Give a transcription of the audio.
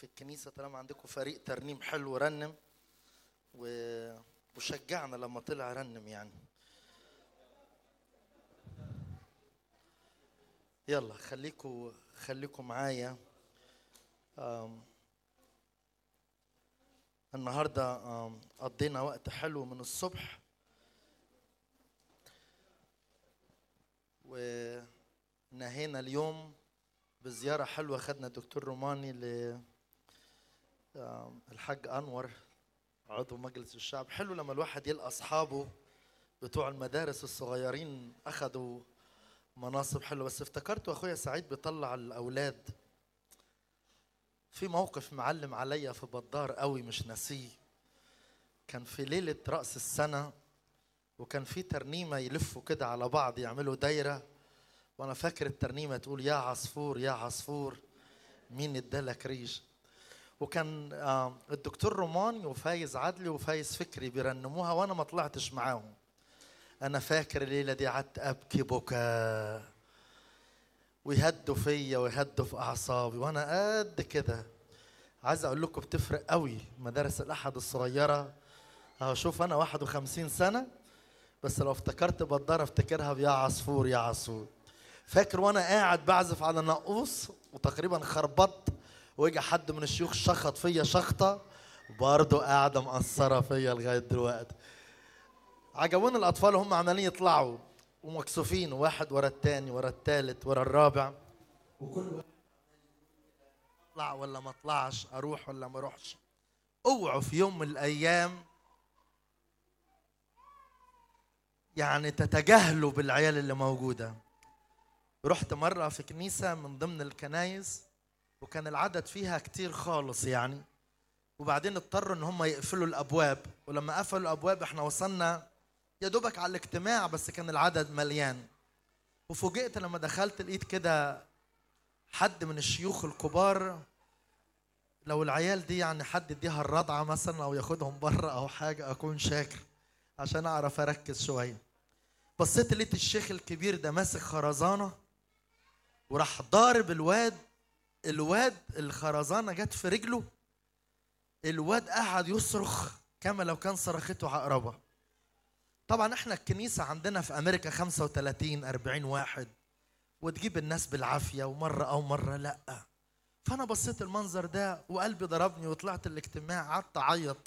في الكنيسة طالما عندكم فريق ترنيم حلو رنم و... وشجعنا لما طلع رنم يعني يلا خليكوا خليكوا معايا آم، النهارده آم، قضينا وقت حلو من الصبح ونهينا اليوم بزيارة حلوة خدنا الدكتور روماني ل آم، الحاج أنور عضو مجلس الشعب حلو لما الواحد يلقى أصحابه بتوع المدارس الصغيرين أخدوا مناصب حلوة بس افتكرت أخويا سعيد بيطلع الأولاد في موقف معلم عليا في بدار قوي مش ناسيه كان في ليلة رأس السنة وكان في ترنيمة يلفوا كده على بعض يعملوا دايرة وأنا فاكر الترنيمة تقول يا عصفور يا عصفور مين ادالك ريش وكان آه، الدكتور روماني وفايز عدلي وفايز فكري بيرنموها وأنا ما طلعتش معاهم أنا فاكر الليلة دي قعدت أبكي بكاء ويهدوا فيا ويهدوا في أعصابي وأنا قد كده عايز أقول لكم بتفرق قوي مدارس الأحد الصغيرة أهو شوف أنا 51 سنة بس لو افتكرت بدار افتكرها بيا عصفور يا عصفور فاكر وانا قاعد بعزف على ناقوس وتقريبا خربطت ويجي حد من الشيوخ شخط فيا شخطه برضه قاعده مقصره فيا لغايه دلوقتي عجبوني الاطفال وهم عمالين يطلعوا ومكسوفين واحد ورا التاني ورا التالت ورا الرابع وكل واحد اطلع ولا ما اطلعش اروح ولا ما اروحش اوعوا في يوم من الايام يعني تتجاهلوا بالعيال اللي موجوده رحت مرة في كنيسة من ضمن الكنايس وكان العدد فيها كتير خالص يعني وبعدين اضطروا ان هم يقفلوا الابواب ولما قفلوا الابواب احنا وصلنا يا دوبك على الاجتماع بس كان العدد مليان وفوجئت لما دخلت لقيت كده حد من الشيوخ الكبار لو العيال دي يعني حد يديها الرضعة مثلا او ياخدهم بره او حاجة اكون شاكر عشان اعرف اركز شوية بصيت لقيت الشيخ الكبير ده ماسك خرزانة وراح ضارب الواد الواد الخرزانة جت في رجله الواد قعد يصرخ كما لو كان صرخته عقربة طبعا احنا الكنيسة عندنا في أمريكا 35 40 واحد وتجيب الناس بالعافية ومرة أو مرة لأ فأنا بصيت المنظر ده وقلبي ضربني وطلعت الاجتماع قعدت أعيط